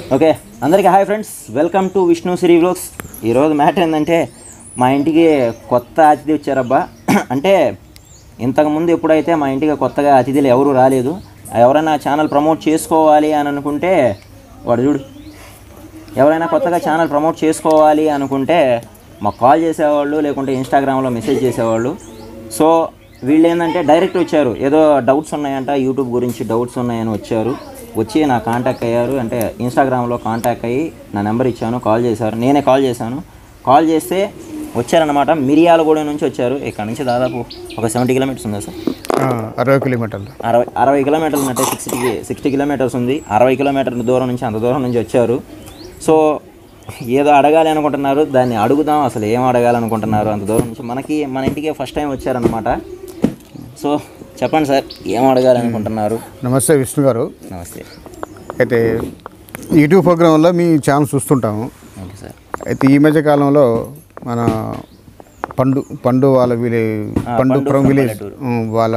Okay అందరికీ hi friends welcome to Vishnu Siri vlogs ఈరోజు matter ఏంటంటే మా ఇంటికి కొత్త అతిథి వచ్చారబ్బా అంటే ఇంతకుముందు ఎప్పుడైతే మా ఇంటికి కొత్తగా అతిథులు ఎవరు రాలేదు ఎవరైనా ఛానల్ ప్రమోట్ చేసుకోవాలి అని అనుకుంటే వాడు చూడు ఎవరైనా కొత్తగా ఛానల్ ప్రమోట్ చేసుకోవాలి అనుకుంటే మాకు కాల్ చేసేవాళ్ళు లేకుంటే ఇన్స్టాగ్రామ్లో మెసేజ్ చేసేవాళ్ళు సో వీళ్ళు ఏంటంటే డైరెక్ట్ వచ్చారు ఏదో డౌట్స్ ఉన్నాయంట యూట్యూబ్ గురించి డౌట్స్ ఉన్నాయని వచ్చారు వచ్చి నా కాంటాక్ట్ అయ్యారు అంటే ఇన్స్టాగ్రామ్లో కాంటాక్ట్ అయ్యి నా నెంబర్ ఇచ్చాను కాల్ చేశారు నేనే కాల్ చేశాను కాల్ చేస్తే వచ్చారనమాట మిరియాలగూడ నుంచి వచ్చారు ఇక్కడ నుంచి దాదాపు ఒక సెవెంటీ కిలోమీటర్స్ ఉందా సార్ ఆ, అరవై కిలోమీటర్లు అరవై అరవై కిలోమీటర్లు అంటే సిక్స్టీ సిక్స్టీ కిలోమీటర్స్ ఉంది అరవై కిలోమీటర్ల దూరం నుంచి అంత దూరం నుంచి వచ్చారు సో ఏదో అడగాలి అనుకుంటున్నారు దాన్ని అడుగుదాం అసలు ఏం అడగాలనుకుంటున్నారు అంత దూరం నుంచి మనకి మన ఇంటికి ఫస్ట్ టైం వచ్చారనమాట సో చెప్పండి సార్ ఏం అడగాలి అనుకుంటున్నారు నమస్తే విష్ణు గారు నమస్తే అయితే యూట్యూబ్ ప్రోగ్రాంలో మీ ఛానల్ చూస్తుంటాము ఓకే సార్ అయితే ఈ మధ్య కాలంలో మన పండు పండు వాళ్ళ విలే పండు పండు ఫ్రమ్ from విలేజ్ పల్లెటూరు. ఉమ్, వాళ్ళ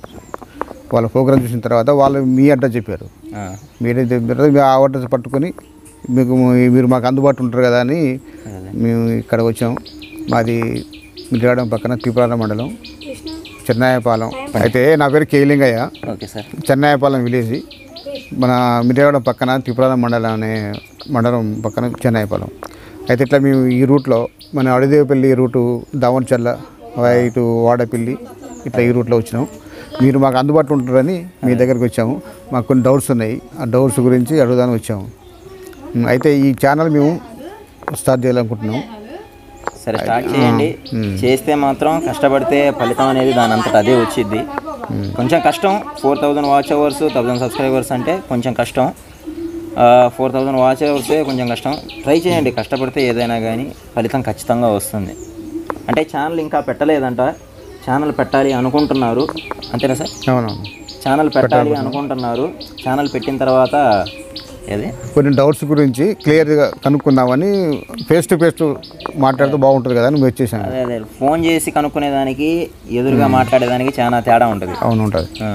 వాళ్ళ ప్రోగ్రామ్ చూసిన తర్వాత వాళ్ళు మీ అడ్రస్ చెప్పారు ఆ, మీరే చెప్పారు మీ ఆ అడ్రస్ పట్టుకొని మీకు మీరు మాకు అందుబాటులో ఉంటారు కదా అని మేము ఇక్కడ వచ్చాం మాది మిర్యాడం పక్కన త్రిపురాల మండలం చెన్నాయపాలెం అయితే నా పేరు Kelingaiah okay sir Chennayapalem village మన మిర్యాడ పక్కన త్రిపురాల మండలం అనే మండలం పక్కన చెన్నాయపాలెం అయితే ఇట్లా మేము ఈ రూట్లో మన అడిదేవపల్లి రూటు దావణచల్ల ఇటు వాడపల్లి ఇట్లా ఈ రూట్లో వచ్చినాం మీరు మాకు అందుబాటులో ఉంటారని మీ దగ్గరికి వచ్చాము మాకు కొన్ని డౌట్స్ ఉన్నాయి ఆ డౌట్స్ గురించి అడుగుదాని వచ్చాము ఉమ్, అయితే ఈ ఛానల్ మేము స్టార్ట్ చేయాలనుకుంటున్నాం సరే స్టార్ట్ చేయండి చేస్తే మాత్రం కష్టపడితే ఫలితం అనేది దాని అంతటా అదే వచ్చింది కొంచెం కష్టం four thousand watch hours thousand subscribers అంటే కొంచెం కష్టం ఫోర్ థౌజండ్ వాచ్ అవర్సే కొంచెం కష్టం ట్రై చేయండి కష్టపడితే ఏదైనా కానీ ఫలితం ఖచ్చితంగా వస్తుంది అంటే ఛానల్ ఇంకా పెట్టలేదంట ఛానల్ పెట్టాలి అనుకుంటున్నారు అంతేనా సార్ అవునవును ఛానల్ పెట్టాలి అనుకుంటున్నారు ఛానల్ పెట్టిన తర్వాత ఏది కొన్ని డౌట్స్ గురించి క్లియర్గా కనుక్కుందామని ఫేస్ టు ఫేస్ మాట్లాడితే బాగుంటుంది కదా అని మేము వచ్చేసాను అదే అదే ఫోన్ చేసి కనుక్కునేదానికి ఎదురుగా మాట్లాడేదానికి చాలా తేడా ఉంటుంది అవును ఉంటుంది ఆ,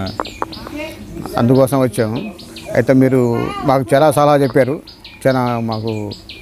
అందుకోసం వచ్చాము అయితే మీరు మాకు చాలా సలహా చెప్పారు చాలా మాకు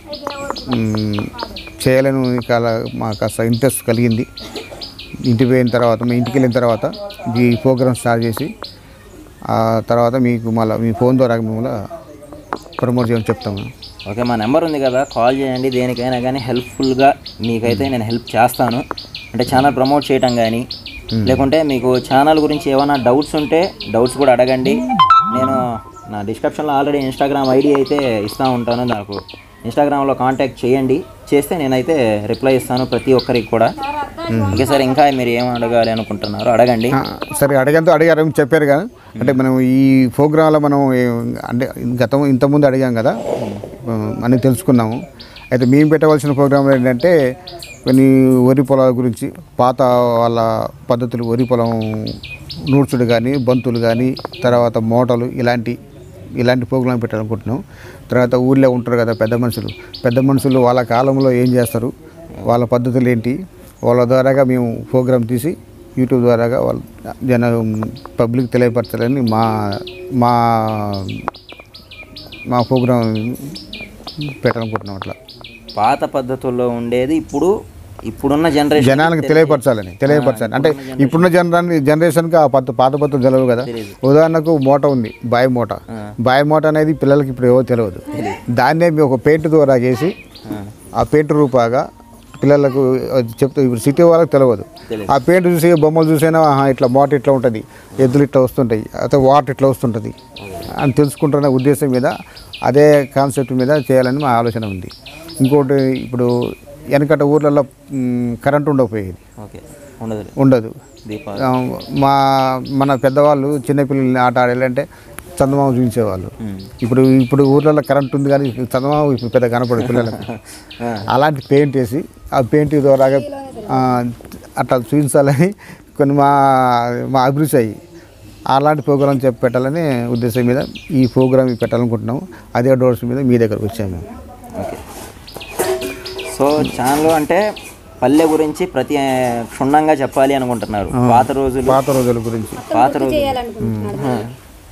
మ్, చేయాలని ఇంకా అలా మాకు కాస్త ఇంట్రెస్ట్ కలిగింది ఇంటికి పోయిన తర్వాత మీ ఇంటికి వెళ్ళిన తర్వాత ఈ ప్రోగ్రామ్ స్టార్ట్ చేసి ఆ తర్వాత మీకు మళ్ళీ మీ ఫోన్ ద్వారా మిమ్మల్ని ప్రమోట్ చేయమని చెప్తాము ఓకే మా నెంబర్ ఉంది కదా కాల్ చేయండి దేనికైనా కానీ హెల్ప్ఫుల్గా మీకైతే నేను హెల్ప్ చేస్తాను అంటే ఛానల్ ప్రమోట్ చేయటం కానీ లేకుంటే మీకు ఛానల్ గురించి ఏమైనా డౌట్స్ ఉంటే డౌట్స్ కూడా అడగండి నేను నా డిస్క్రిప్షన్లో ఆల్రెడీ ఇన్స్టాగ్రామ్ ఐడి అయితే ఇస్తూ ఉంటాను నాకు ఇన్స్టాగ్రామ్లో కాంటాక్ట్ చేయండి చేస్తే నేనైతే రిప్లై ఇస్తాను ప్రతి ఒక్కరికి కూడా ఓకే సార్ ఇంకా మీరు ఏం అడగాలి అనుకుంటున్నారో అడగండి ఆ, సరే అడిగంతో అడిగారు చెప్పారు కదా అంటే మనం ఈ ప్రోగ్రాంలో మనం ఏ- అంటే గతం ఇంతకుముందు అడిగాం కదా ఆ, అన్నీ తెలుసుకున్నాము అయితే మేము పెట్టవలసిన ప్రోగ్రాంలు ఏంటంటే కొన్ని వరి పొలాల గురించి పాత వాళ్ళ పద్ధతులు వరి పొలం నూడ్చుడు కానీ బంతులు కానీ తర్వాత మోటలు ఇలాంటి ఇలాంటి ప్రోగ్రాం పెట్టాలనుకుంటున్నాం తర్వాత ఊళ్ళో ఉంటారు కదా పెద్ద మనుషులు పెద్ద మనుషులు వాళ్ళ కాలంలో ఏం చేస్తారు వాళ్ళ పద్ధతులు ఏంటి వాళ్ళ ద్వారాగా మేము ప్రోగ్రాం తీసి యూట్యూబ్ ద్వారాగా వాళ్ళ జన పబ్లిక్ తెలియపరచాలని మా మా మా ప్రోగ్రాం పెట్టాలనుకుంటున్నాం అట్లా పాత పద్ధతుల్లో ఉండేది ఇప్పుడు ఇప్పుడున్న జనరేషన్ జనానికి తెలియపరచాలని తెలియపరచాలి అంటే ఇప్పుడున్న జనరాన్ని జనరేషన్కి ఆ పద్ధ పాత పద్ధతులు తెలియవు కదా తెలీదు. ఉదాహరణకు మూట ఉంది బాయ్ మూట బాయ్ మూట అనేది పిల్లలకి ఇప్పుడు ఏవో తెలియదు దాన్నే మేము ఒక పెయింట్ ద్వారా చేసి ఆ పెయింట్ రూపాగా పిల్లలకు అది చెప్తే ఇప్పుడు సిటీ వాళ్ళకి తెలియదు తెలియదు. ఆ పెయింట్ చూసి బొమ్మలు చూసైనా ఆహా, ఇట్లా మోట ఇట్లా ఉంటుంది ఎద్దులు ఇట్లా వస్తుంటాయి అయితే వాటర్ ఇట్లా వస్తుంటుంది అని తెలుసుకుంటున్న ఉద్దేశం మీద అదే కాన్సెప్ట్ మీద చేయాలని మా ఆలోచన ఉంది ఇంకోటి ఇప్పుడు వెనకట ఊర్లలో మ్, కరెంట్ ఉండకపోయేది ఓకే ఉండదు ఉండదు దీపావళి ఆ, మా మన పెద్దవాళ్ళు చిన్నపిల్లల్ని ఆట ఆడాలంటే చందమామ చూపించేవాళ్ళు ఇప్పుడు ఇప్పుడు ఊర్లలో కరెంట్ ఉంది కానీ చందమామ ఇప్పుడు పెద్ద కనపడదు పిల్లలకు ఆ, అలాంటి పెయింట్ వేసి ఆ పెయింట్ ద్వారా ఆ, అట్లా చూపించాలని కొన్ని మా మా అభిరుచి అయ్యి అలాంటి ప్రోగ్రాం చెప్పి పెట్టాలని ఉద్దేశం మీద ఈ ప్రోగ్రామ్ పెట్టాలనుకుంటున్నాము అదే డోర్స్ మీద మీ దగ్గరకు వచ్చాము మేము ఓకే సో ఛానల్ అంటే పల్లె గురించి ప్రతి క్షుణ్ణంగా చెప్పాలి అనుకుంటున్నారు పాత రోజులు పాత రోజుల గురించి పాత రోజులు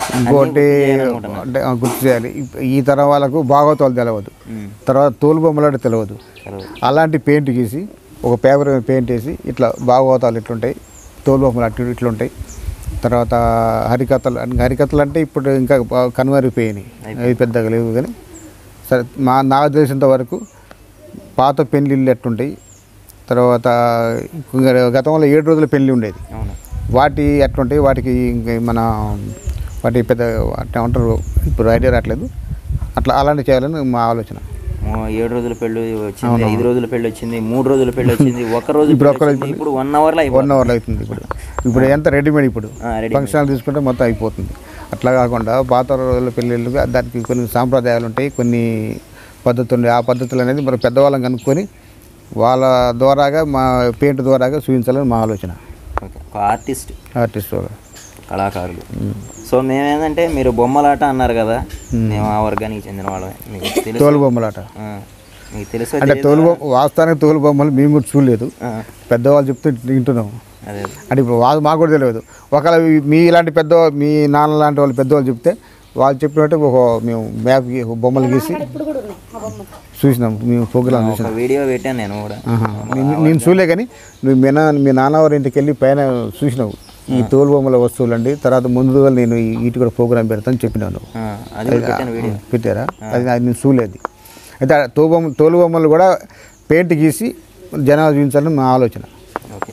ఇంకోటి అంటే ఆ, గుర్తు చేయాలి ఇప్- ఈ తరం వాళ్ళకు భాగవతాలు తెలియదు ఉమ్. తర్వాత తోలు బొమ్మలు అంటే తెలియదు తెలియదు. అలాంటి పెయింట్ గీసి ఒక పేపర్ మీద పెయింట్ వేసి ఇట్లా భాగవతాలు ఇట్లుంటాయి తోలు బొమ్మలు అటు ఇట్లా ఉంటాయి తర్వాత హరికథలు హరికథలు అంటే ఇప్పుడు ఇంకా బాగా కనుమరిగిపోయినాయి అవి పెద్దగా లేవు కానీ సరే మా నాకు తెలిసినంత వరకు పాత పెళ్ళిళ్ళు ఎట్లుంటాయి తర్వాత ఇంకా గతంలో ఏడు రోజుల పెళ్ళి ఉండేది అవును వాటి ఎట్లుంటాయి వాటికి ఇంక మన వాటి పెద్ద అట్లా ఉంటారు ఇప్పుడు ఐడియా రావట్లేదు అట్లా అలాంటి చేయాలని మా ఆలోచన ఓ, ఏడు రోజుల పెళ్ళి వచ్చింది ఐదు రోజుల పెళ్ళి వచ్చింది మూడు రోజుల పెళ్ళి వచ్చింది ఒక రోజు ఇప్పుడు పెళ్ళి ఒక్క రోజు వచ్చింది. ఇప్పుడు వన్ అవర్లో వన్ అయిపోతుంది అవర్లో అవుతుంది ఇప్పుడు ఇప్పుడు ఎంత రెడీమేడ్ ఇప్పుడు ఆ, ready ఫంక్షన్లు తీసుకుంటే మొత్తం అయిపోతుంది అట్లా కాకుండా పాత రోజుల పెళ్ళిళ్ళు దానికి కొన్ని సాంప్రదాయాలు ఉంటాయి కొన్ని పద్ధతులు ఉంటాయి ఆ పద్ధతులు అనేది మరి పెద్దవాళ్ళని కనుక్కొని వాళ్ళ ద్వారాగా మా పెయింట్ ద్వారాగా చూపించాలని మా ఆలోచన ఓకే ఒక ఆర్టిస్ట్ ఆర్టిస్ట్ ద్వారా కళాకారులు సో మేమేంటంటే మీరు బొమ్మలాట అన్నారు కదా మేము ఆ వర్గానికి చెందిన వాళ్ళమే మీకు తెలుసు తోలు బొమ్మలాట ఆ, మీకు తెలుసు అంటే తోలు బొమ్మ వాస్తవానికి తోలు బొమ్మలు మేము కూడా చూడలేదు ఆ, పెద్దవాళ్ళు చెప్తే వింటున్నాము అదే అంటే ఇప్పుడు వాళ్ళు మాకు కూడా తెలియదు ఒకవేళ మీ- మీ ఇలాంటి పెద్ద మీ నాన్న లాంటి వాళ్ళు పెద్దవాళ్ళు చెప్తే వాళ్ళు చెప్పినట్టు ఒక మేము మ్యాప్ గీ- బొమ్మలు గీసి చూసినాం మేము ప్రోగ్రామ్ ఒక చూసినాం వీడియో పెట్టాను నేను కూడా ఆహా. నేను నేను చూలే కానీ నువ్వు మీ నా మీ నాన్నవారి ఇంటికి వెళ్ళి పైన చూసినావు ఈ తోలు బొమ్మల వస్తువులు అండి తర్వాత ముందు రోజులు నేను ఈ- వీటి కూడా ప్రోగ్రామ్ పెడతాను చెప్పినాను ఆ, అది కూడా పెట్టాను వీడియో పెట్టారా అది అది నేను చూలేదు అయితే ఆ తోలు బొమ్మ తోలు బొమ్మలు కూడా పెయింట్ గీసి జనాలు చూపించాలని మా ఆలోచన ఓకే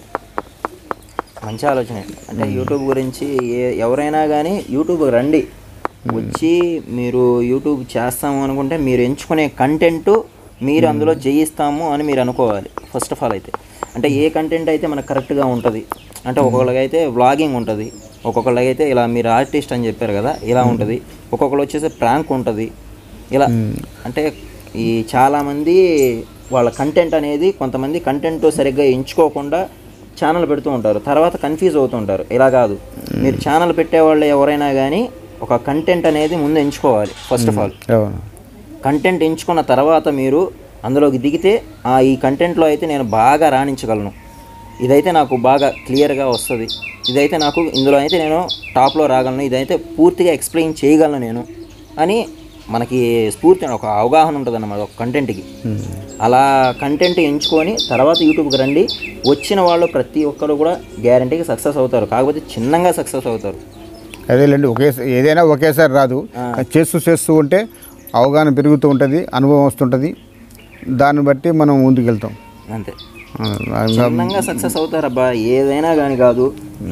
మంచి ఆలోచన అంటే యూట్యూబ్ గురించి ఏ ఎవరైనా కానీ యూట్యూబ్ రండి వచ్చి మీరు యూట్యూబ్ చేస్తాము అనుకుంటే మీరు ఎంచుకునే కంటెంట్ మీరు అందులో జయిస్తాము అని మీరు అనుకోవాలి ఫస్ట్ ఆఫ్ ఆల్ అయితే అంటే ఏ కంటెంట్ అయితే మనకు కరెక్ట్గా ఉంటుంది అంటే ఒక్కొక్కరికి అయితే వ్లాగింగ్ ఉంటుంది ఒక్కొక్కరికి అయితే ఇలా మీరు ఆర్టిస్ట్ అని చెప్పారు కదా ఇలా ఉంటుంది ఒక్కొక్కరు వచ్చేసి ప్రాంక్ ఉంటుంది ఇలా అంటే ఈ చాలామంది వాళ్ళ కంటెంట్ అనేది కొంతమంది కంటెంట్ సరిగ్గా ఎంచుకోకుండా ఛానల్ పెడుతూ ఉంటారు తర్వాత కన్ఫ్యూజ్ అవుతూ ఉంటారు ఇలా కాదు మీరు ఛానల్ పెట్టేవాళ్ళు ఎవరైనా కానీ ఒక కంటెంట్ అనేది ముందు ఎంచుకోవాలి ఫస్ట్ ఆఫ్ ఆల్ అవును కంటెంట్ ఎంచుకున్న తర్వాత మీరు అందులోకి దిగితే ఆ ఈ కంటెంట్లో అయితే నేను బాగా రాణించగలను ఇదైతే నాకు బాగా క్లియర్గా వస్తుంది ఇదైతే నాకు ఇందులో అయితే నేను టాప్లో రాగలను ఇదైతే పూర్తిగా ఎక్స్ప్లెయిన్ చేయగలను నేను అని మనకి స్ఫూర్తి ఒక అవగాహన ఉంటుంది అన్నమాట ఒక కంటెంట్కి అలా కంటెంట్ ఎంచుకొని తర్వాత యూట్యూబ్కి రండి వచ్చిన వాళ్ళు ప్రతి ఒక్కరు కూడా గ్యారంటీగా సక్సెస్ అవుతారు కాకపోతే చిన్నగా సక్సెస్ అవుతారు అదేలేండి ఒకేసారి ఏదైనా ఒకేసారి రాదు చేస్తూ చేస్తూ ఉంటే అవగాహన పెరుగుతూ ఉంటుంది అనుభవం వస్తుంటుంది దాన్ని బట్టి మనం ముందుకు వెళ్తాం అంతే ఆ, ఇంకా చిన్నంగా సక్సెస్ అవుతారబ్బా ఏదైనా కానీ కాదు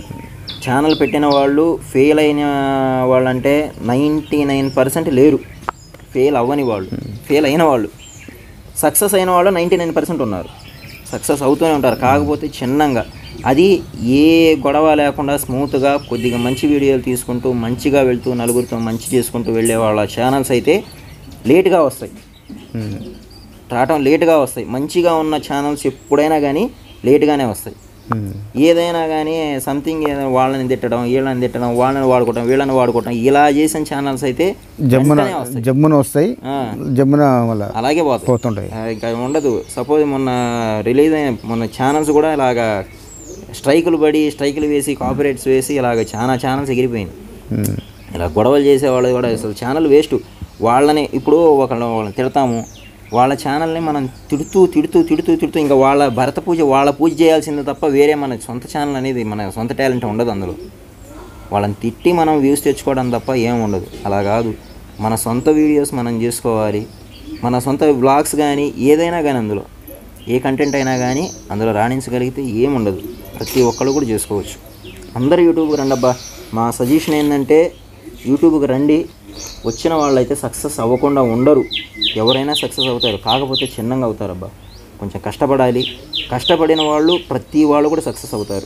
ఛానల్ పెట్టిన వాళ్ళు ఫెయిల్ అయిన వాళ్ళంటే నైంటీ నైన్ పర్సెంట్ లేరు ఫెయిల్ అవ్వని వాళ్ళు ఫెయిల్ అయిన వాళ్ళు సక్సెస్ అయిన వాళ్ళు నైంటీ నైన్ పర్సెంట్ ఉన్నారు సక్సెస్ అవుతూనే ఉంటారు కాకపోతే చిన్నంగా అది ఏ గొడవ లేకుండా స్మూత్గా కొద్దిగా మంచి వీడియోలు తీసుకుంటూ మంచిగా వెళ్తూ నలుగురితో మంచి చేసుకుంటూ వెళ్ళే వాళ్ళ ఛానల్స్ అయితే లేట్గా వస్తాయి ఉమ్. రావటం లేట్గా వస్తాయి మంచిగా ఉన్న ఛానల్స్ ఎప్పుడైనా కానీ లేట్గానే వస్తాయి ఉమ్. ఏదైనా కానీ సంథింగ్ వాళ్ళని తిట్టడం వీళ్ళని తిట్టడం వాళ్ళని వాడుకోవడం వీళ్ళని వాడుకోవడం ఇలా చేసిన ఛానల్స్ అయితే జమ్మున వెంటనే వస్తాయి జమ్మున వస్తాయి ఆ, జమ్మున మళ్ళీ అలాగే పోతాయి పోతుంటాయి ఆ, ఇంకా ఉండదు సపోజ్ మొన్న రిలీజ్ అయిన మొన్న ఛానల్స్ కూడా ఇలాగా స్ట్రైకులు పడి స్ట్రైకులు వేసి కాపీరైట్స్ వేసి ఇలాగ చాలా ఛానల్స్ ఎగిరిపోయింది ఉమ్. ఇలా గొడవలు చేసేవాళ్ళు కూడా అసలు ఛానల్ వేస్ట్ వాళ్ళని ఇప్పుడు ఒకళ్ళని వాళ్ళని తిడతాము వాళ్ళ ఛానల్ని మనం తిడుతూ తిడుతూ తిడుతూ తిడుతూ ఇంకా వాళ్ళ భరత పూజ వాళ్ళ పూజ చేయాల్సిందే తప్ప వేరే మన సొంత ఛానల్ అనేది మన సొంత టాలెంట్ ఉండదు అందులో వాళ్ళని తిట్టి మనం వ్యూస్ తెచ్చుకోవడం తప్ప ఏం ఉండదు అలా కాదు మన సొంత వీడియోస్ మనం చేసుకోవాలి మన సొంత వ్లాగ్స్ కానీ ఏదైనా కానీ అందులో ఏ కంటెంట్ అయినా కానీ అందులో రాణించగలిగితే ఏముండదు ప్రతి ఒక్కళ్ళు కూడా చేసుకోవచ్చు అందరు యూట్యూబ్కి రండి అబ్బా మా సజెషన్ ఏంటంటే యూట్యూబ్కి రండి వచ్చిన వాళ్ళైతే సక్సెస్ అవ్వకుండా ఉండరు ఎవరైనా సక్సెస్ అవుతారు కాకపోతే చిన్నగా అవుతారు అబ్బా కొంచెం కష్టపడాలి కష్టపడిన వాళ్ళు ప్రతి వాళ్ళు కూడా సక్సెస్ అవుతారు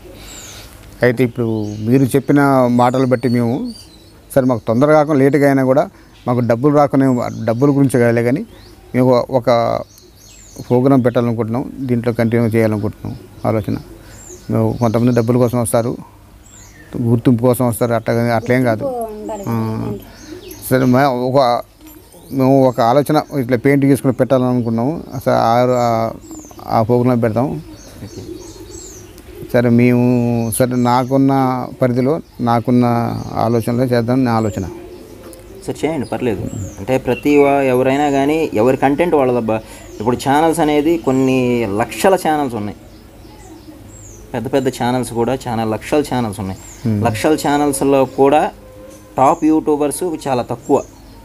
అయితే ఇప్పుడు మీరు చెప్పిన మాటలు బట్టి మేము సరే మాకు తొందరగా కాకుండా లేటుగా అయినా కూడా మాకు డబ్బులు రాకుండా డబ్బుల గురించి కాలే కానీ మేము ఒక ప్రోగ్రాం పెట్టాలనుకుంటున్నాం దీంట్లో కంటిన్యూ చేయాలనుకుంటున్నాం ఆలోచన మేము కొంతమంది డబ్బుల కోసం వస్తారు గుర్తింపు కోసం వస్తారు అట్లా అట్లేం కాదు ఆ, సరే మే ఒక మేము ఒక ఆలోచన ఇట్లా పెయింట్ తీసుకుని పెట్టాలనుకున్నాము అసలు ఆ- ఆ- ఆ ప్రోగ్రాం పెడతాం ఓకే సరే మేము సరే నాకున్న పరిధిలో నాకున్న ఆలోచనలో చేద్దాం నా ఆలోచన సరే చేయండి పర్లేదు అంటే ప్రతి వా- ఎవరైనా కానీ ఎవరి కంటెంట్ వాళ్ళదబ్బా ఇప్పుడు ఛానల్స్ అనేది కొన్ని లక్షల ఛానల్స్ ఉన్నాయి పెద్ద పెద్ద ఛానల్స్ కూడా చాలా లక్షల ఛానల్స్ ఉన్నాయి లక్షల ఛానల్స్లో కూడా టాప్ యూట్యూబర్స్ చాలా తక్కువ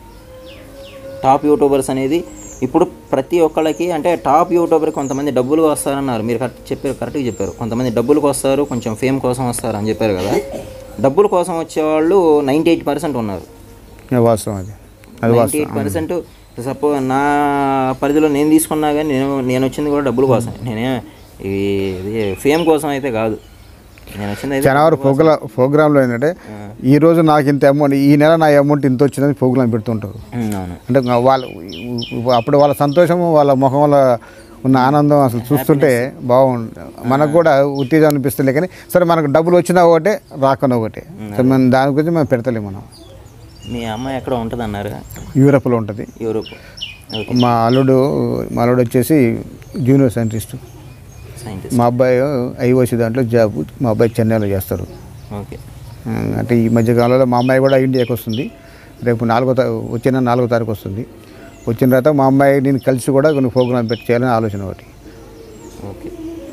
టాప్ యూట్యూబర్స్ అనేది ఇప్పుడు ప్రతి ఒక్కళ్ళకి అంటే టాప్ యూట్యూబర్ కొంతమంది డబ్బులు వస్తారన్నారు మీరు కరెక్ట్ చెప్పారు కరెక్ట్గా చెప్పారు కొంతమంది డబ్బులకు వస్తారు కొంచెం ఫేమ్ కోసం వస్తారు అని చెప్పారు కదా డబ్బుల కోసం వచ్చేవాళ్ళు నైంటీ ఎయిట్ పర్సెంట్ ఉన్నారు ఇది వాస్తవం అది అది నైంటీ వాస్తవం ఎయిట్ పర్సెంట్ సపోజ్ నా పరిధిలో నేను తీసుకున్నా కానీ నేను నేను వచ్చింది కూడా డబ్బుల కోసం నేనే ఇది ఇది ఫేమ్ కోసం అయితే కాదు నేను వచ్చింది అయితే జనవరి ప్రోగ్రా ప్రోగ్రాంలో ఏంటంటే ఈ రోజు నాకు ఇంత అమౌంట్ ఈ నెల నా అమౌంట్ ఇంత వచ్చిందని ప్రోగ్రాం పెడుతుంటారు ఉమ్, అవును అంటే వాళ్ళ అప్పుడు వాళ్ళ సంతోషము వాళ్ళ ముఖంలో ఉన్న ఆనందం అసలు చూస్తుంటే బాగుంది మనకు కూడా ఉత్తేజం అనిపిస్తుంది కానీ సరే మనకు డబ్బులు వచ్చినా ఒకటే రాకుండా ఒకటే సరే మనం దాని గురించి మనం పెడతలేము మనం మీ అమ్మాయి ఎక్కడ ఉంటుంది అన్నారు యూరప్లో ఉంటుంది యూరోప్ ఓకే మా అల్లుడు మా అల్లుడు వచ్చేసి జూనియర్ సైంటిస్ట్ సైంటిస్ట్ మా అబ్బాయి ఐఓసి దాంట్లో జాబ్ మా అబ్బాయి చెన్నైలో చేస్తారు ఓకే ఆ, అంటే ఈ మధ్య కాలంలో మా అమ్మాయి కూడా ఇండియాకి వస్తుంది రేపు నాలుగో తా వచ్చిన నాలుగో తారీఖు వస్తుంది వచ్చిన తర్వాత మా అమ్మాయి నేను కలిసి కూడా కొన్ని ప్రోగ్రామ్ పెట్టి చేయాలని ఆలోచన ఒకటి ఓకే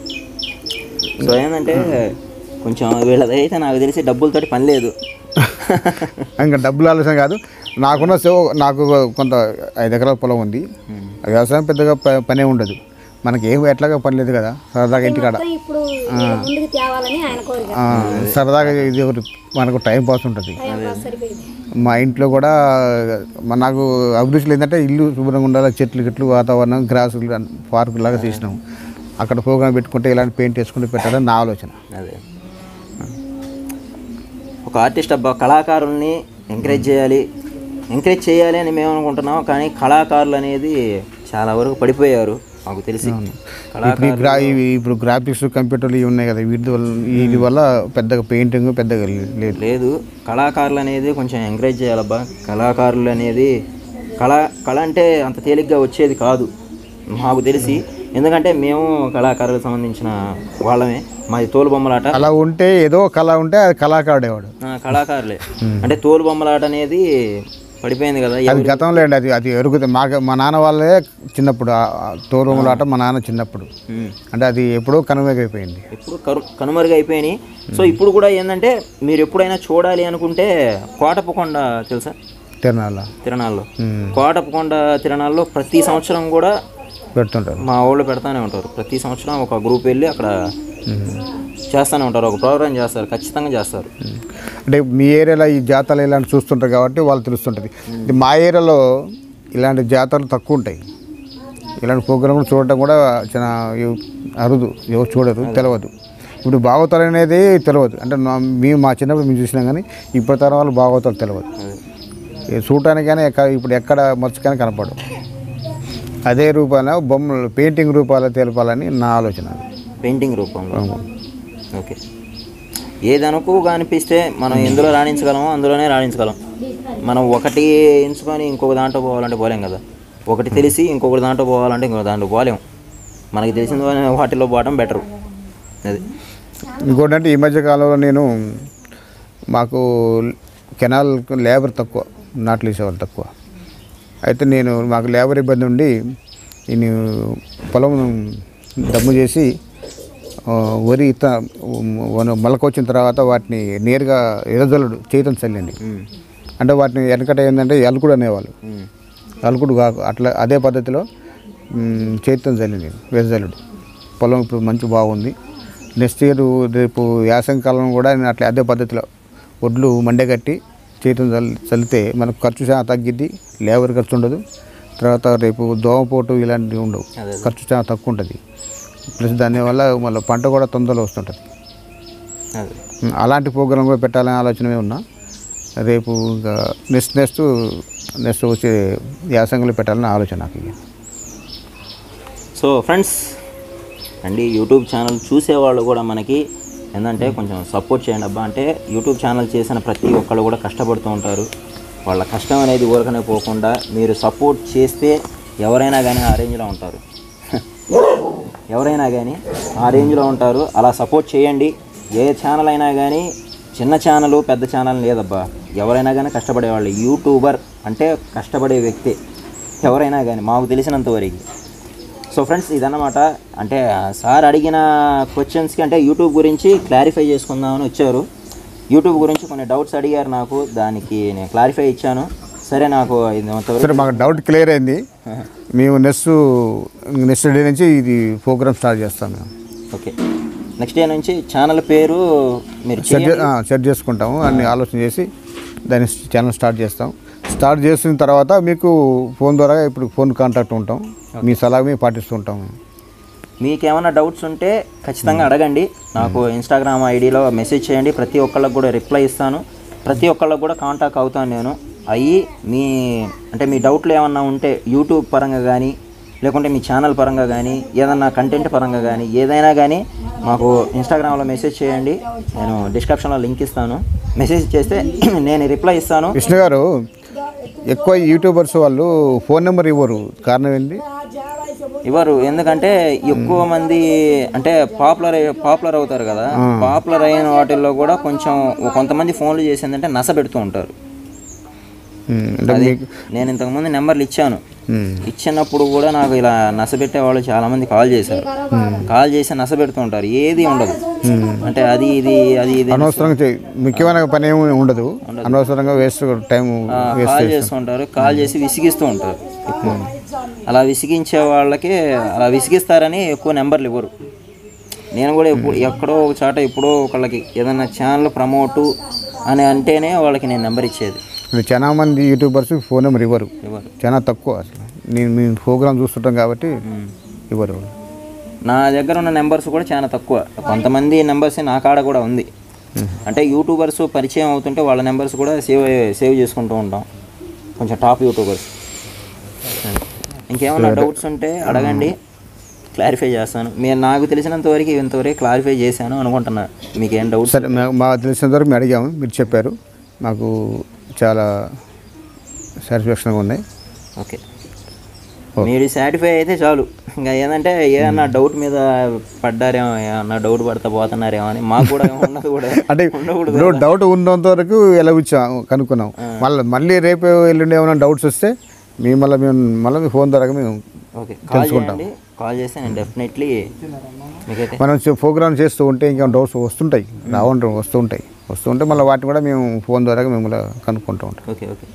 సో ఏంటంటే కొంచెం వీళ్ళదైతే నాకు తెలిసి డబ్బులతోటి పని లేదు ఇంకా డబ్బులు ఆలోచన కాదు నాకున్న సేవ నాకు కొంత ఐదు ఎకరాల పొలం ఉంది వ్యవసాయం పెద్దగా ప- పనే ఉండదు మనకి ఏం ఎట్లాగా పని లేదు కదా సరదాగా ఇంటికాడ ఇప్పుడు ముందుకు తేవాలని ఆయన కోరిక ఆ, సరదాగా ఇది ఒకటి మనకు టైం పాస్ ఉంటుంది టైం పాస్ సరిపోయింది మా ఇంట్లో కూడా మా నాకు అభిరుచులు ఏంటంటే ఇల్లు శుభ్రంగా ఉండాలి చెట్లు గిట్లు వాతావరణం గ్రాస్ పార్కు లాగా చేసినాం అక్కడ ప్రోగ్రామ్ పెట్టుకుంటే ఇలాంటి పెయింట్ వేసుకుంటే పెట్టాలని నా ఆలోచన అదే ఒక ఆర్టిస్ట్ అబ్బా కళాకారుల్ని ఎంకరేజ్ చేయాలి ఎంకరేజ్ చేయాలి అని మేము అనుకుంటున్నాం కానీ కళాకారులు అనేది చాలా వరకు పడిపోయారు మాకు తెలిసి ఇప్పుడు ఈ గ్రా ఇవి ఇప్పుడు గ్రాఫిక్స్ కంప్యూటర్లు ఇవి ఉన్నాయి కదా వీటి వల్ల వీటి వల్ల పెద్దగా పెయింటింగ్ పెద్దగా లేదు లేదు కళాకారులు అనేది కొంచెం ఎంకరేజ్ చేయాలబ్బా కళాకారులు అనేది కళ కళ అంటే అంత తేలిగ్గా వచ్చేది కాదు మాకు తెలిసి ఎందుకంటే మేము కళాకారులకు సంబంధించిన వాళ్ళమే మాది తోలు బొమ్మలాట అలా ఉంటే ఏదో కళ ఉంటే అది కళాకారుడేవాడు ఆ, కళాకారులే అంటే తోలు బొమ్మలాట అనేది పడిపోయింది కదా అది గతంలో అండి అది అది ఎరుగుతుంది మా మా నాన్న వాళ్ళే చిన్నప్పుడు తోరుమల ఆట మా నాన్న చిన్నప్పుడు ఉమ్. అంటే అది ఎప్పుడో కనుమరుగైపోయింది ఇప్పుడు కరు కనుమరుగైపోయినాయి సో ఇప్పుడు కూడా ఏంటంటే మీరు ఎప్పుడైనా చూడాలి అనుకుంటే కోటప్పకొండ తెలుసా తిరణాల తిరణాల్లో కోటప్పకొండ తిరణాల్లో ప్రతి సంవత్సరం కూడా పెడుతుంటారు మా ఊళ్ళో పెడతానే ఉంటారు ప్రతి సంవత్సరం ఒక గ్రూప్ వెళ్ళి అక్కడ చేస్తూనే ఉంటారు ఒక ప్రోగ్రామ్ చేస్తారు ఖచ్చితంగా చేస్తారు అంటే మీ ఏరియాలో ఈ జాతరలు ఇలాంటి చూస్తుంటారు కాబట్టి వాళ్ళు తెలుస్తుంటుంది ఇది మా ఏరియాలో ఇలాంటి జాతరలు తక్కువ ఉంటాయి ఇలాంటి ప్రోగ్రాంలు చూడటం కూడా చాలా ఎవ- అరుదు ఎవరు చూడరు తెలియదు ఇప్పుడు భాగవతాలు అనేది తెలియదు అంటే నా- మేము మా చిన్నప్పుడు మేము చూసినాం కానీ ఇప్పటి తరం వాళ్ళు భాగవతాలు తెలియదు ఇది చూడటానికి కానీ ఎక్కడ ఇప్పుడు ఎక్కడ మర్చికని కనపడవు అదే రూపాన బొమ్మలు పెయింటింగ్ రూపాలు తెలపాలని నా ఆలోచన పెయింటింగ్ రూపంలో ఓకే ఏది అనుకువగా అనిపిస్తే మనం ఎందులో రాణించగలమో అందులోనే రాణించగలం మనం ఒకటి ఎంచుకొని ఇంకొక దాంట్లో పోవాలంటే పోలేం కదా ఒకటి తెలిసి ఇంకొకటి దాంట్లో పోవాలంటే ఇంకొక దాంట్లో పోలేం మనకి తెలిసిన వా- వాటిలో పోవడం బెటరు అది ఇంకోటి అంటే ఈ మధ్య కాలంలో నేను మాకు కెనాల్ లేబర్ తక్కువ నాట్లు వేసేవాళ్ళు తక్కువ అయితే నేను మాకు లేబర్ ఇబ్బంది ఉండి నేను పొలం దమ్ము చేసి ఆ, వరి ఇత మొలకొచ్చిన తర్వాత వాటిని నేరుగా ఎరజల్లుడు చేయటం చల్లండి అంటే వాటిని వెనకట ఏంటంటే ఎలుకుడు అనేవాళ్ళు అలుకుడు కాకు అట్లా అదే పద్ధతిలో మ్, చేతితో చల్లి నేను వెదజల్లుడు పొలం ఇప్పుడు మంచి బాగుంది నెక్స్ట్ ఇయర్ రేపు యాసంగి కాలం కూడా నేను అట్లా అదే పద్ధతిలో ఒడ్లు మండగట్టి చేతితో చల్లి చల్లితే మనకు ఖర్చు చాలా తగ్గిద్ది లేబర్ ఖర్చు ఉండదు తర్వాత రేపు దోమపోటు ఇలాంటివి ఉండవు ఖర్చు చాలా తక్కువ ఉంటుంది ప్లస్ దానివల్ల మళ్ళీ పంట కూడా తొందరలో వస్తుంటుంది అది మ్, అలాంటి ప్రోగ్రామ్ కూడా పెట్టాలనే ఆలోచనమే ఉన్నా రేపు ఇంకా నెక్స్ట్ నెక్స్ట్ నెక్స్ట్ వచ్చే యాసంగిలో పెట్టాలని ఆలోచన నాకు ఇక. సో ఫ్రెండ్స్ అండి యూట్యూబ్ ఛానల్ చూసేవాళ్ళు కూడా మనకి ఏంటంటే కొంచెం సపోర్ట్ చేయండి అబ్బా అంటే యూట్యూబ్ ఛానల్ చేసిన ప్రతి ఒక్కళ్ళు కూడా కష్టపడుతూ ఉంటారు వాళ్ళ కష్టం అనేది ఊరకనే పోకుండా మీరు సపోర్ట్ చేస్తే ఎవరైనా కానీ ఆ రేంజ్లో ఉంటారు ఎవరైనా కానీ ఆ రేంజ్లో ఉంటారు అలా సపోర్ట్ చేయండి ఏ ఛానల్ అయినా కానీ చిన్న ఛానల్ పెద్ద ఛానల్ లేదబ్బా ఎవరైనా కానీ కష్టపడేవాళ్ళు యూట్యూబర్ అంటే కష్టపడే వ్యక్తి ఎవరైనా కానీ మాకు తెలిసినంత వరకు సో ఫ్రెండ్స్ ఇదన్నమాట అంటే సార్ అడిగిన క్వశ్చన్స్కి అంటే యూట్యూబ్ గురించి క్లారిఫై చేసుకుందామని వచ్చారు యూట్యూబ్ గురించి కొన్ని డౌట్స్ అడిగారు నాకు దానికి నేను క్లారిఫై ఇచ్చాను సరే నాకు ఇది అంతవరకు సరే మాకు డౌట్ క్లియర్ అయింది మేము నెక్స్ట్ నెక్స్ట్ డే నుంచి ఇది ప్రోగ్రామ్ స్టార్ట్ చేస్తాం మేము ఓకే నెక్స్ట్ డే నుంచి ఛానల్ పేరు మీరు సెట్ చేయండి. సెట్ చేసుకుంటాము అన్ని ఆలోచన చేసి దాని ఛానల్ స్టార్ట్ చేస్తాం స్టార్ట్ చేసిన తర్వాత మీకు ఫోన్ ద్వారా ఇప్పుడు ఫోన్ కాంటాక్ట్ ఉంటాం మీ సలహా మేము పాటిస్తూ ఉంటాం మీకేమైనా డౌట్స్ ఉంటే ఖచ్చితంగా అడగండి నాకు ఇన్స్టాగ్రామ్ ఐడిలో మెసేజ్ చేయండి ప్రతి ఒక్కళ్ళకి కూడా రిప్లై ఇస్తాను ప్రతి ఒక్కళ్ళకి కూడా కాంటాక్ట్ అవుతాను నేను అయ్యి మీ అంటే మీ డౌట్లు ఏమన్నా ఉంటే యూట్యూబ్ పరంగా కానీ లేకుంటే మీ ఛానల్ పరంగా కానీ ఏదన్నా కంటెంట్ పరంగా కానీ ఏదైనా కానీ మాకు ఇన్స్టాగ్రామ్లో మెసేజ్ చేయండి నేను డిస్క్రిప్షన్లో లింక్ ఇస్తాను మెసేజ్ చేస్తే నేను రిప్లై ఇస్తాను విష్ణు గారు ఎక్కువ యూట్యూబర్స్ వాళ్ళు ఫోన్ నెంబర్ ఇవ్వరు కారణం ఏంటి ఇవ్వరు ఎందుకంటే ఎక్కువ మంది అంటే పాపులర్ పాపులర్ అవుతారు కదా పాపులర్ అయిన వాటిల్లో కూడా కొంచెం కొంతమంది ఫోన్లు చేసిందంటే నస పెడుతూ ఉంటారు ఉమ్, అంటే అది మీకు నేను ఇంతకుముందు నెంబర్లు ఇచ్చాను ఉమ్, ఇచ్చినప్పుడు కూడా నాకు ఇలా నస పెట్టే వాళ్ళు చాలా మంది కాల్ చేశారు కాల్ చేసి నస పెడుతూ ఉంటారు ఏది ఉండదు అంటే అది ఇది అది ఇది అని అనవసరంగా చే- ముఖ్యమైన పని ఏమి ఉండదు అనవసరంగా వేస్ట్ టైం వేస్ట్ కాల్ చేస్తూ ఉంటారు కాల్ చేసి విసిగిస్తూ ఉంటారు ఎక్కువ అలా విసిగించే వాళ్ళకి అలా విసిగిస్తారని ఎక్కువ నెంబర్లు ఇవ్వరు నేను కూడా ఎప్పుడు ఎక్కడో ఒక చాట ఎప్పుడో ఒకళ్ళకి ఏదైనా ఛానల్ ప్రమోటు అని అంటేనే వాళ్ళకి నేను నెంబర్ ఇచ్చేది అంటే చాలా మంది యూట్యూబర్స్ ఫోన్ నెంబర్ ఇవ్వరు ఇవ్వరు చాలా తక్కువ అసలు నేను మీ ప్రోగ్రామ్ చూస్తుంటాం కాబట్టి ఇవ్వరు నా దగ్గర ఉన్న నెంబర్స్ కూడా చాలా తక్కువ కొంతమంది నెంబర్స్ నా కాడ కూడా ఉంది అంటే యూట్యూబర్స్ పరిచయం అవుతుంటే వాళ్ళ నెంబర్స్ కూడా సేవ్ సేవ్ చేసుకుంటూ ఉంటాం కొంచెం టాప్ యూట్యూబర్స్ ఇంకేమైనా డౌట్స్ ఉంటే అడగండి క్లారిఫై చేస్తాను మీరు నాకు తెలిసినంత వరకు ఇంతవరకు క్లారిఫై చేశాను అనుకుంటున్నా మీకు ఏం డౌట్స్ సరే మా- మాకు తెలిసినంత వరకు మేము అడిగాము మీరు చెప్పారు మాకు చాలా సాటిస్ఫాక్షన్గా ఉన్నాయి ఓకే మీరు సాటిస్ఫై అయితే చాలు ఇంకా ఏంటంటే ఏమన్నా డౌట్ మీద పడ్డారేమో ఏమన్నా డౌట్ పడతా పోతున్నారేమో అని మాకు కూడా ఉన్నది కూడా అంటే ఉండకూడదు ఇప్పుడు డౌట్ ఉన్నంత వరకు ఎలా వచ్చాం కనుక్కున్నాం మళ్ళీ మళ్ళీ రేపు ఎల్లుండి ఏమైనా డౌట్స్ వస్తే మేము మళ్ళీ మేము మళ్ళీ మీ ఫోన్ ద్వారా మేము ఓకే కాల్ చేయండి కాల్ చేస్తే నేను డెఫినెట్లీ మీకైతే మనం ప్రోగ్రామ్ చేస్తూ ఉంటే ఇంకా డౌట్స్ వస్తుంటాయి రావంటాం వస్తూ ఉంటాయి వస్తూ ఉంటే మళ్ళీ వాటిని కూడా మేము ఫోన్ ద్వారా మిమ్మల్ని కనుక్కుంటూ ఉంటాం ఓకే ఓకే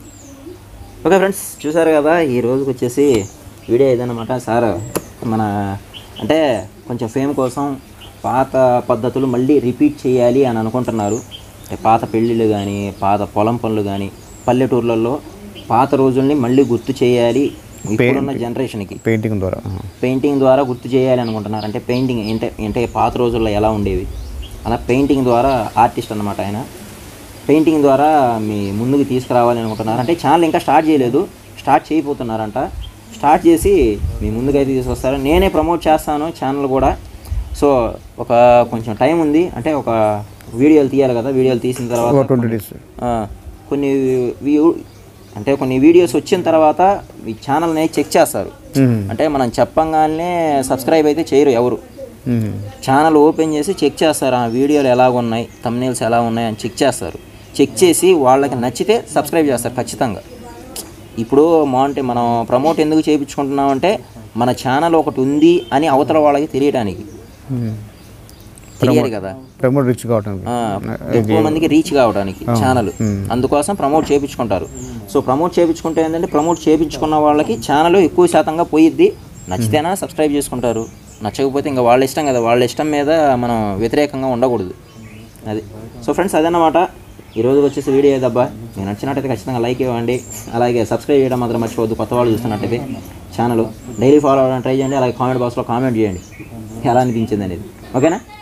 ఓకే ఫ్రెండ్స్ చూసారు కదా ఈ రోజుకి వచ్చేసి వీడియో ఇదన్నమాట సార్ మన అంటే కొంచెం ఫేమ్ కోసం పాత పద్ధతులు మళ్ళీ రిపీట్ చేయాలి అని అనుకుంటున్నారు అంటే పాత పెళ్ళిళ్ళు కానీ పాత పొలం పనులు కానీ పల్లెటూర్లలో పాత రోజుల్ని మళ్ళీ గుర్తు చేయాలి ఇప్పుడున్న జనరేషన్కి పెయింటింగ్ ద్వారా పెయింటింగ్ ద్వారా గుర్తు చేయాలి అనుకుంటున్నారు అంటే పెయింటింగ్ అంటే అంటే పాత రోజుల్లో ఎలా ఉండేవి అలా పెయింటింగ్ ద్వారా ఆర్టిస్ట్ అన్నమాట ఆయన పెయింటింగ్ ద్వారా మీ ముందుకు తీసుకురావాలి అనుకుంటున్నారు అంటే ఛానల్ ఇంకా స్టార్ట్ చేయలేదు స్టార్ట్ చేయబోతున్నారంట స్టార్ట్ చేసి మీ ముందుకైతే తీసుకొస్తారు నేనే ప్రమోట్ చేస్తాను ఛానల్ కూడా సో ఒక కొంచెం టైం ఉంది అంటే ఒక వీడియోలు తీయాలి కదా వీడియోలు తీసిన తర్వాత ట్వంటీ డేస్ ఆ, కొన్ని వ్యూ అంటే కొన్ని వీడియోస్ వచ్చిన తర్వాత ఈ ఛానల్ని చెక్ చేస్తారు అంటే మనం చెప్పంగానే సబ్స్క్రైబ్ అయితే చేయరు ఎవరు ఛానల్ ఓపెన్ చేసి చెక్ చేస్తారు ఆ వీడియోలు ఎలా ఉన్నాయి తమ్నేల్స్ ఎలా ఉన్నాయి అని చెక్ చేస్తారు చెక్ చేసి వాళ్ళకి నచ్చితే సబ్స్క్రైబ్ చేస్తారు ఖచ్చితంగా ఇప్పుడు మాంటే మనం ప్రమోట్ ఎందుకు చేయించుకుంటున్నాం అంటే మన ఛానల్ ఒకటి ఉంది అని అవతల వాళ్ళకి తెలియడానికి తెలియాలి కదా ప్రమోట్ రిచ్ కావడానికి ఆ, ఎక్కువ మందికి రీచ్ కావడానికి ఛానల్ అందుకోసం ప్రమోట్ చేయించుకుంటారు సో ప్రమోట్ చేయించుకుంటే ఏంటంటే ప్రమోట్ చేయించుకున్న వాళ్ళకి ఛానల్ ఎక్కువ శాతంగా పోయిద్ది నచ్చితేనా సబ్స్క్రైబ్ చేసుకుంటారు నచ్చకపోతే ఇంకా వాళ్ళ ఇష్టం కదా వాళ్ళ ఇష్టం మీద మనం వ్యతిరేకంగా ఉండకూడదు అది సో ఫ్రెండ్స్ అదన్నమాట ఈ రోజు వచ్చేసి వీడియో ఏదబ్బా మీకు నచ్చినట్టయితే ఖచ్చితంగా లైక్ ఇవ్వండి అలాగే సబ్స్క్రైబ్ చేయడం మాత్రం మర్చిపోవద్దు కొత్త వాళ్ళు చూస్తున్నట్టయితే ఛానల్ డైలీ ఫాలో అవ్వడానికి ట్రై చేయండి అలాగే కామెంట్ బాక్స్లో కామెంట్ చేయండి ఎలా అనిపించింది అనేది ఓకేనా